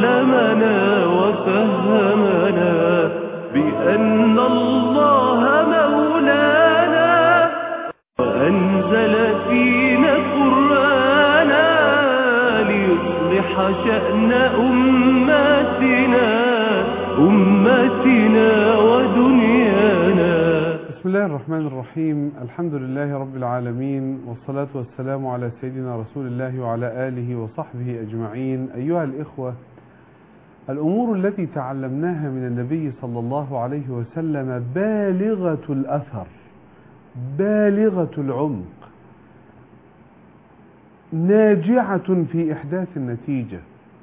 علمنا وفهمنا بأن الله مولانا وأنزل فينا قرآنا ليصلح شأن أمتنا أمتنا ودنيانا بسم الله الرحمن الرحيم الحمد لله رب العالمين والصلاة والسلام على سيدنا رسول الله وعلى آله وصحبه أجمعين أيها الإخوة الأمور التي تعلمناها من النبي صلى الله عليه وسلم بالغة الأثر بالغة العمق ناجعة في إحداث النتيجة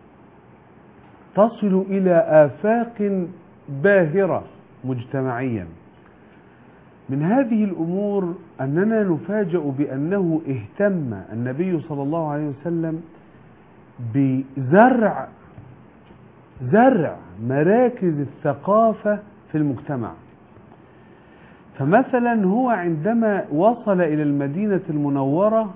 تصل إلى آفاق باهرة مجتمعيا من هذه الأمور أننا نفاجأ بأنه اهتم النبي صلى الله عليه وسلم بزرع زرع مراكز الثقافة في المجتمع فمثلا هو عندما وصل إلى المدينة المنورة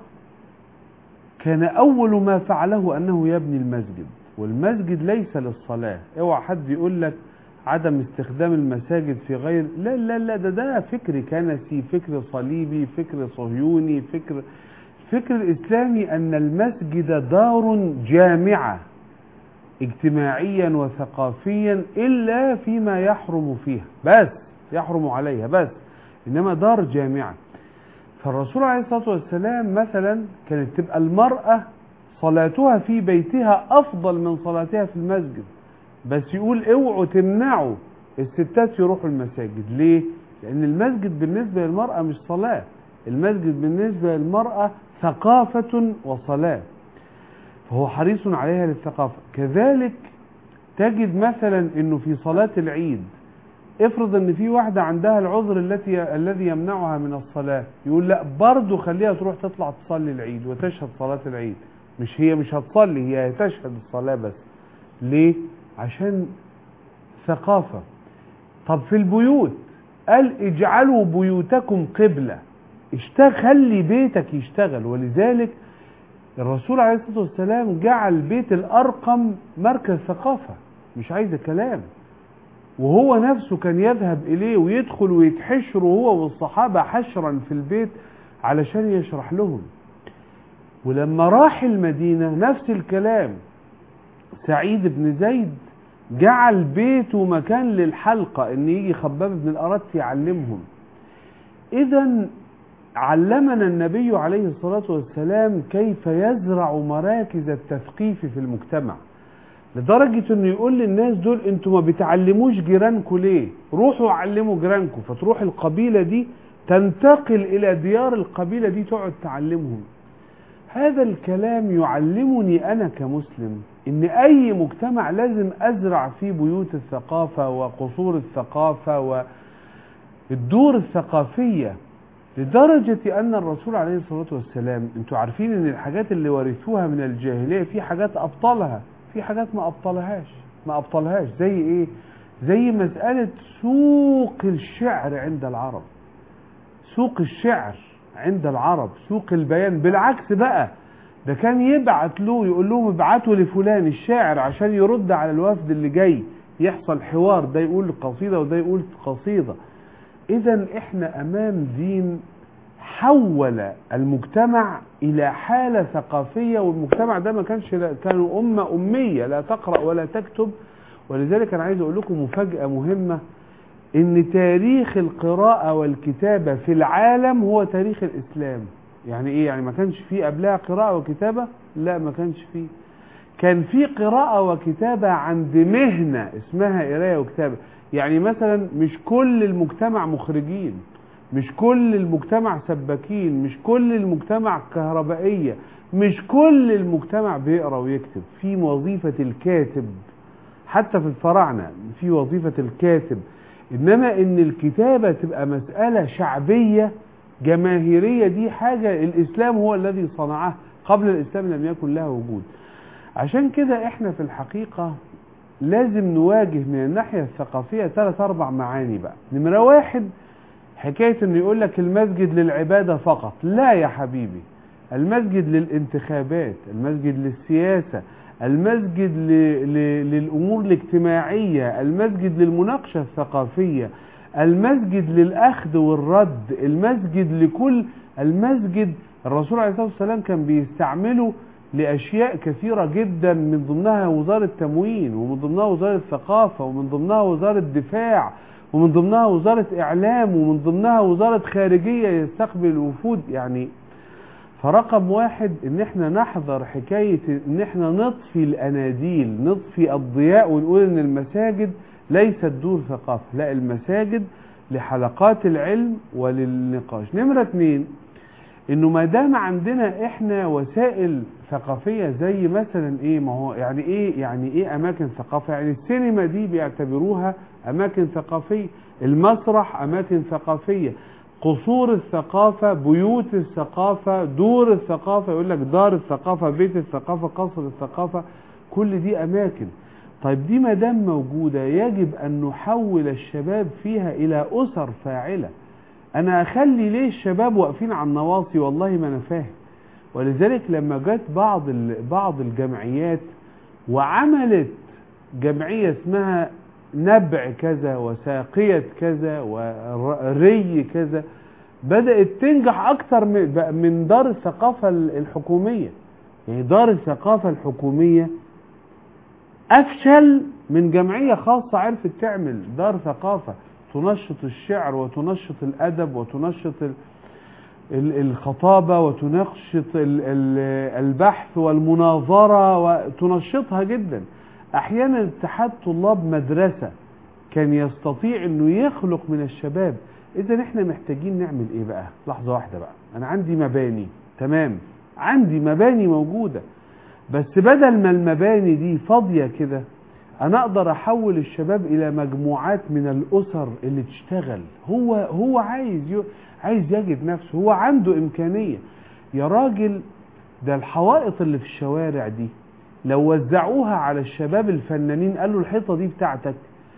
كان أول ما فعله أنه يبني المسجد والمسجد ليس للصلاة اوعى حد يقول لك عدم استخدام المساجد في غير لا لا لا ده ده فكر كنسي فكر صليبي فكر صهيوني فكر الفكر الإسلامي أن المسجد دار جامعة اجتماعيا وثقافيا إلا فيما يحرم فيها بس يحرم عليها بس إنما دار جامعة فالرسول عليه الصلاة والسلام مثلا كانت تبقى المرأة صلاتها في بيتها أفضل من صلاتها في المسجد بس يقول اوعوا تمنعوا الستات يروحوا المساجد ليه؟ لأن المسجد بالنسبة للمرأة مش صلاة المسجد بالنسبة للمرأة ثقافة وصلاة فهو حريص عليها للثقافة كذلك تجد مثلا انه في صلاة العيد افرض ان في واحدة عندها العذر التي الذي يمنعها من الصلاة يقول لا برضه خليها تروح تطلع تصلي العيد وتشهد صلاة العيد مش هي مش هتصلي هي تشهد الصلاة بس ليه عشان ثقافة طب في البيوت قال اجعلوا بيوتكم قبلة اشتغل خلي بيتك يشتغل ولذلك الرسول عليه الصلاة والسلام جعل بيت الأرقم مركز ثقافة مش عايزة كلام وهو نفسه كان يذهب إليه ويدخل ويتحشر هو والصحابة حشرا في البيت علشان يشرح لهم ولما راح المدينة نفس الكلام سعيد بن زيد جعل بيته مكان للحلقة ان يجي خباب بن الأرت يعلمهم اذا علمنا النبي عليه الصلاة والسلام كيف يزرع مراكز التثقيف في المجتمع لدرجة انه يقول للناس دول انتوا ما بتعلموش جيرانكم ليه روحوا علموا جيرانكم فتروح القبيلة دي تنتقل الى ديار القبيلة دي تقعد تعلمهم هذا الكلام يعلمني انا كمسلم ان اي مجتمع لازم ازرع فيه بيوت الثقافة وقصور الثقافة والدور الثقافية لدرجة أن الرسول عليه الصلاة والسلام أنتوا عارفين أن الحاجات اللي ورثوها من الجاهلية في حاجات أبطلها في حاجات ما أبطلهاش ما أبطلهاش زي إيه؟ زي مسألة سوق الشعر عند العرب سوق الشعر عند العرب سوق البيان بالعكس بقى ده كان يبعت له يقول لهم ابعتوا لفلان الشاعر عشان يرد على الوفد اللي جاي يحصل حوار ده يقول قصيدة وده يقول قصيدة اذا احنا امام دين حول المجتمع الى حالة ثقافية والمجتمع ده ما كانش كانوا امة امية لا تقرأ ولا تكتب ولذلك انا عايز اقول لكم مفاجأة مهمة ان تاريخ القراءة والكتابة في العالم هو تاريخ الاسلام يعني ايه يعني ما كانش فيه قبلها قراءة وكتابة لا ما كانش فيه كان في قراءة وكتابة عند مهنة اسمها قراية وكتابة يعني مثلا مش كل المجتمع مخرجين مش كل المجتمع سباكين مش كل المجتمع كهربائية مش كل المجتمع بيقرا ويكتب في وظيفة الكاتب حتى في الفراعنة في وظيفة الكاتب انما ان الكتابة تبقى مسألة شعبية جماهيرية دي حاجة الاسلام هو الذي صنعها قبل الاسلام لم يكن لها وجود عشان كده احنا في الحقيقة لازم نواجه من الناحية الثقافية ثلاث أربع معاني بقى نمرة واحد حكاية انه يقول لك المسجد للعبادة فقط لا يا حبيبي المسجد للانتخابات المسجد للسياسة المسجد ل... ل... للأمور الاجتماعية المسجد للمناقشة الثقافية المسجد للأخذ والرد المسجد لكل المسجد الرسول عليه الصلاة والسلام كان بيستعمله لأشياء كثيرة جدا من ضمنها وزارة التموين ومن ضمنها وزارة الثقافة ومن ضمنها وزارة الدفاع ومن ضمنها وزارة إعلام ومن ضمنها وزارة خارجية يستقبل الوفود يعني فرقم واحد ان احنا نحذر حكاية ان احنا نطفي الاناديل نطفي الضياء ونقول ان المساجد ليست دور ثقافة لا المساجد لحلقات العلم وللنقاش نمرة اتنين انه ما دام عندنا احنا وسائل ثقافية زي مثلا ايه ما هو يعني ايه يعني ايه اماكن ثقافة يعني السينما دي بيعتبروها اماكن ثقافية المسرح اماكن ثقافية قصور الثقافة بيوت الثقافة دور الثقافة يقول لك دار الثقافة بيت الثقافة قصر الثقافة كل دي أماكن طيب دي ما دام موجودة يجب أن نحول الشباب فيها إلى أسر فاعلة أنا أخلي ليه الشباب واقفين على النواصي والله ما أنا فاهم ولذلك لما جت بعض بعض الجمعيات وعملت جمعية اسمها نبع كذا وساقية كذا وري كذا بدأت تنجح أكتر من دار الثقافة الحكومية يعني دار الثقافة الحكومية أفشل من جمعية خاصة عرفت تعمل دار ثقافة تنشط الشعر وتنشط الأدب وتنشط الخطابة وتنشط البحث والمناظرة وتنشطها جداً احيانا اتحاد طلاب مدرسة كان يستطيع انه يخلق من الشباب اذا احنا محتاجين نعمل ايه بقى لحظة واحدة بقى انا عندي مباني تمام عندي مباني موجودة بس بدل ما المباني دي فاضية كده انا اقدر احول الشباب الى مجموعات من الاسر اللي تشتغل هو هو عايز ي... عايز يجد نفسه هو عنده امكانية يا راجل ده الحوائط اللي في الشوارع دي لو وزعوها على الشباب الفنانين قالوا الحيطة دي بتاعتك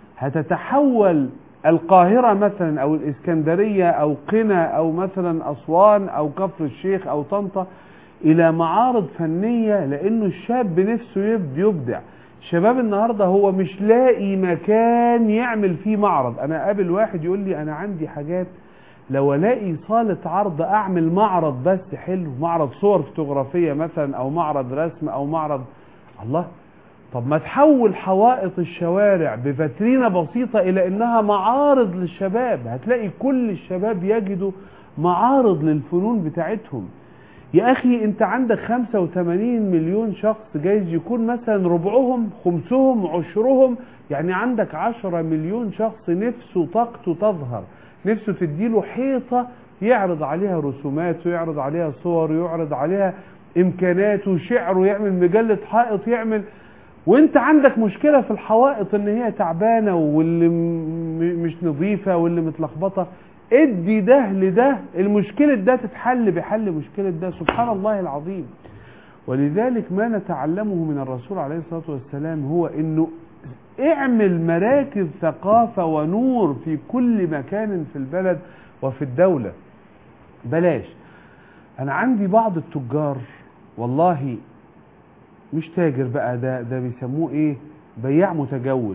هتتحول القاهرة مثلا أو الإسكندرية أو قنا أو مثلا أسوان أو كفر الشيخ أو طنطا إلى معارض فنية لأنه الشاب بنفسه يبدع شباب النهاردة هو مش لاقي مكان يعمل فيه معرض أنا قابل واحد يقول لي أنا عندي حاجات لو الاقي صالة عرض اعمل معرض بس حلو معرض صور فوتوغرافية مثلا او معرض رسم او معرض الله طب ما تحول حوائط الشوارع بفترينة بسيطة الى انها معارض للشباب هتلاقي كل الشباب يجدوا معارض للفنون بتاعتهم يا اخي انت عندك 85 مليون شخص جايز يكون مثلا ربعهم خمسهم عشرهم يعني عندك 10 مليون شخص نفسه طاقته تظهر نفسه تديله حيطة يعرض عليها رسوماته يعرض عليها صور يعرض عليها امكاناته شعره يعمل مجلة حائط يعمل وانت عندك مشكلة في الحوائط ان هي تعبانة واللي مش نظيفة واللي متلخبطة ادي ده لده المشكلة ده تتحل بحل مشكلة ده سبحان الله العظيم ولذلك ما نتعلمه من الرسول عليه الصلاة والسلام هو انه اعمل مراكز ثقافة ونور في كل مكان في البلد وفي الدولة بلاش انا عندي بعض التجار والله مش تاجر بقى ده ده بيسموه ايه بياع متجول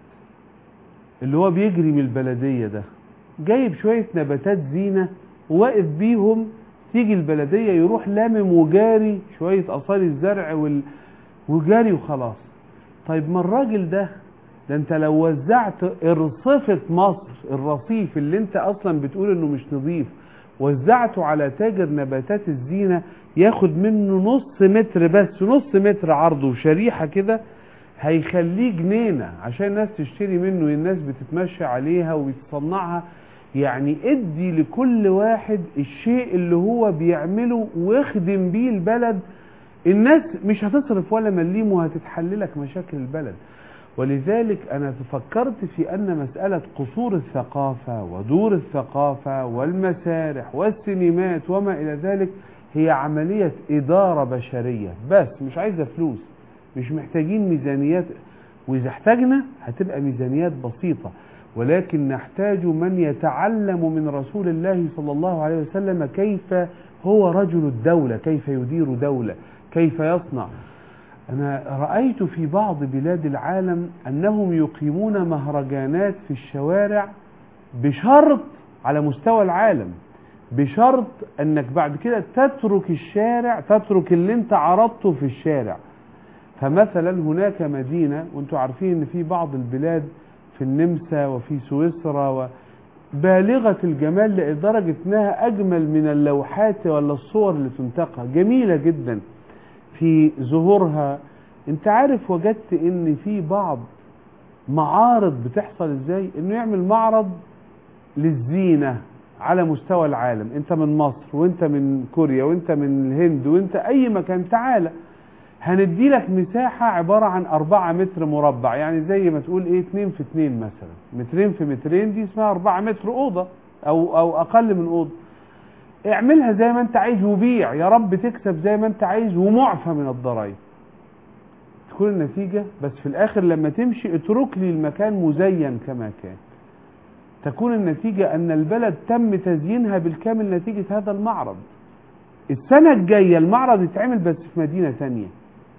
اللي هو بيجري من البلدية ده جايب شوية نباتات زينة وواقف بيهم تيجي البلدية يروح لامم وجاري شوية أصال الزرع وال... وجاري وخلاص طيب ما الراجل ده ده انت لو وزعت ارصفة مصر الرصيف اللي انت اصلا بتقول انه مش نظيف وزعته على تاجر نباتات الزينة ياخد منه نص متر بس نص متر عرضه وشريحة كده هيخليه جنينة عشان الناس تشتري منه الناس بتتمشى عليها وبتصنعها يعني ادي لكل واحد الشيء اللي هو بيعمله واخدم بيه البلد الناس مش هتصرف ولا مليم وهتتحللك مشاكل البلد ولذلك أنا فكرت في أن مسألة قصور الثقافة ودور الثقافة والمسارح والسينمات وما إلى ذلك هي عملية إدارة بشرية بس مش عايزة فلوس مش محتاجين ميزانيات وإذا احتاجنا هتبقى ميزانيات بسيطة ولكن نحتاج من يتعلم من رسول الله صلى الله عليه وسلم كيف هو رجل الدولة كيف يدير دولة كيف يصنع أنا رأيت في بعض بلاد العالم أنهم يقيمون مهرجانات في الشوارع بشرط على مستوى العالم بشرط أنك بعد كده تترك الشارع تترك اللي انت عرضته في الشارع فمثلا هناك مدينة وانتم عارفين ان في بعض البلاد في النمسا وفي سويسرا و بالغة الجمال لدرجة انها اجمل من اللوحات ولا الصور اللي تنتقى جميلة جدا في ظهورها انت عارف وجدت ان في بعض معارض بتحصل ازاي انه يعمل معرض للزينة على مستوى العالم انت من مصر وانت من كوريا وانت من الهند وانت اي مكان تعالى هندي لك مساحة عبارة عن أربعة متر مربع يعني زي ما تقول ايه اتنين في اتنين مثلا مترين في مترين دي اسمها أربعة متر أوضة أو, أو أقل من أوضة اعملها زي ما انت عايز وبيع يا رب تكسب زي ما انت عايز ومعفى من الضرائب تكون النتيجة بس في الآخر لما تمشي اترك لي المكان مزين كما كان تكون النتيجة أن البلد تم تزيينها بالكامل نتيجة هذا المعرض السنة الجاية المعرض يتعمل بس في مدينة تانية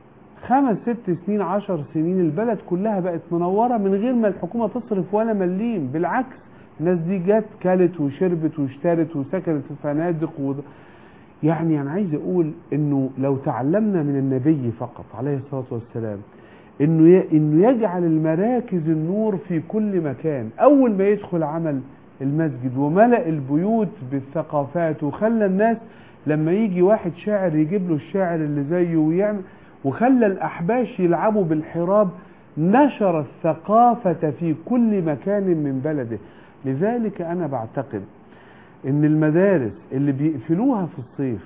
خمس ست سنين عشر سنين البلد كلها بقت منورة من غير ما الحكومة تصرف ولا مليم بالعكس الناس دي جت كلت وشربت واشترت وسكنت في فنادق و... يعني أنا عايز أقول إنه لو تعلمنا من النبي فقط عليه الصلاة والسلام إنه ي... إنه يجعل المراكز النور في كل مكان أول ما يدخل عمل المسجد وملأ البيوت بالثقافات وخلى الناس لما يجي واحد شاعر يجيب له الشاعر اللي زيه ويعمل وخلى الأحباش يلعبوا بالحراب نشر الثقافة في كل مكان من بلده لذلك أنا بعتقد إن المدارس اللي بيقفلوها في الصيف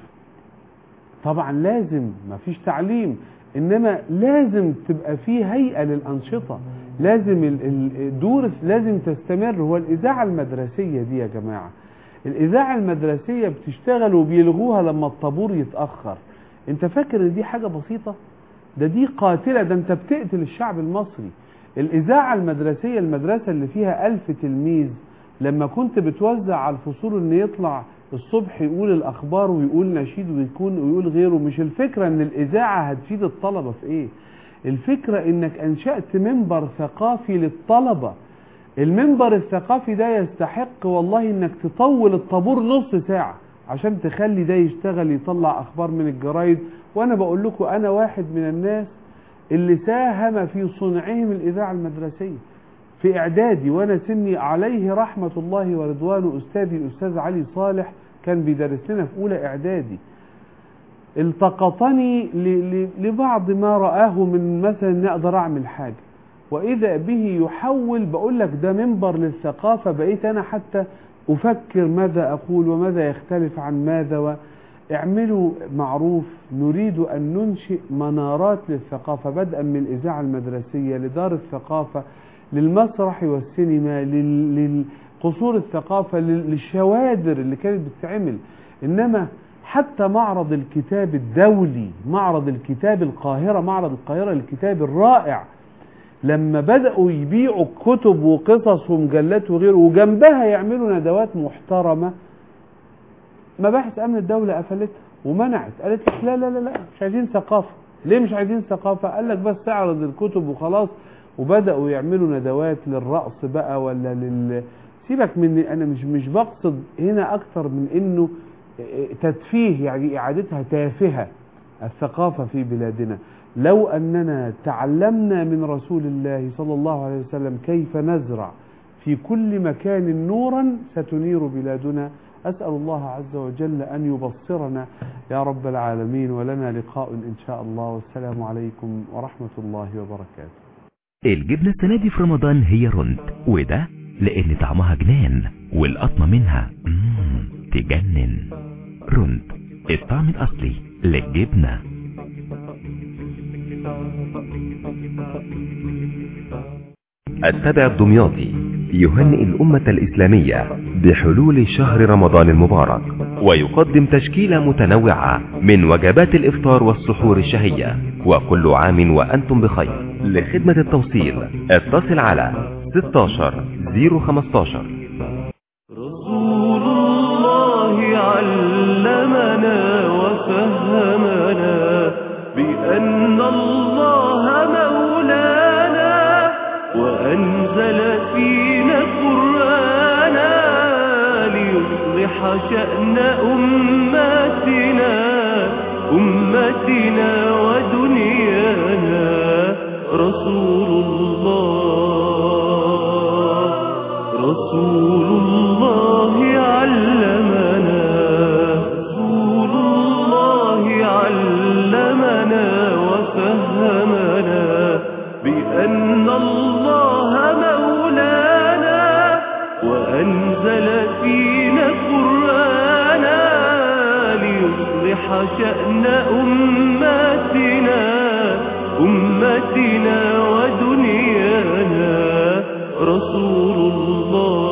طبعا لازم ما فيش تعليم إنما لازم تبقى فيه هيئة للأنشطة لازم الدور لازم تستمر هو الإذاعة المدرسية دي يا جماعة الإذاعة المدرسية بتشتغل وبيلغوها لما الطابور يتأخر انت فاكر ان دي حاجة بسيطة ده دي قاتلة ده انت بتقتل الشعب المصري الإذاعة المدرسية المدرسة اللي فيها ألف تلميذ لما كنت بتوزع على الفصول ان يطلع الصبح يقول الأخبار ويقول نشيد ويكون ويقول غيره مش الفكرة ان الإذاعة هتفيد الطلبة في ايه الفكرة انك انشأت منبر ثقافي للطلبة المنبر الثقافي ده يستحق والله انك تطول الطابور نص ساعة عشان تخلي ده يشتغل يطلع اخبار من الجرايد وانا بقول لكم انا واحد من الناس اللي ساهم في صنعهم الاذاعة المدرسية في اعدادي وانا سني عليه رحمة الله ورضوانه استاذي الاستاذ علي صالح كان بيدرس لنا في اولى اعدادي التقطني لبعض ما رآه من مثلا اني اقدر اعمل حاجة واذا به يحول بقول لك ده منبر للثقافة بقيت انا حتى افكر ماذا اقول وماذا يختلف عن ماذا و... اعملوا معروف نريد ان ننشئ منارات للثقافة بدءا من الاذاعة المدرسية لدار الثقافة للمسرح والسينما لل... للقصور الثقافة للشوادر اللي كانت بتتعمل انما حتى معرض الكتاب الدولي معرض الكتاب القاهرة معرض القاهرة للكتاب الرائع لما بدأوا يبيعوا كتب وقصص ومجلات وغيره وجنبها يعملوا ندوات محترمة مباحث أمن الدولة قفلتها ومنعت قالت لك لا لا لا لا مش عايزين ثقافة ليه مش عايزين ثقافة قال لك بس تعرض الكتب وخلاص وبدأوا يعملوا ندوات للرقص بقى ولا لل سيبك من أنا مش مش بقصد هنا أكثر من إنه تدفيه يعني إعادتها تافهة الثقافة في بلادنا لو أننا تعلمنا من رسول الله صلى الله عليه وسلم كيف نزرع في كل مكان نورا ستنير بلادنا أسأل الله عز وجل أن يبصرنا يا رب العالمين ولنا لقاء إن شاء الله والسلام عليكم ورحمة الله وبركاته الجبنة السنة دي في رمضان هي رند وده لأن طعمها جنان والقطمة منها مم تجنن رند الطعم الأصلي للجبنة السبع الدمياطي يهنئ الأمة الإسلامية بحلول شهر رمضان المبارك ويقدم تشكيلة متنوعة من وجبات الإفطار والسحور الشهية وكل عام وأنتم بخير لخدمة التوصيل اتصل على 16 015 رسول الله علمنا وفهمنا بأن الله وأنزل فينا قرآنا ليصلح شأن أمتنا أمتنا ودنيانا رسول الله رسول الله علمنا رسول الله علمنا وفهمنا بأن الله مولانا وأنزل فينا قرآنا ليصلح شأن أمتنا أمتنا ودنيانا رسول الله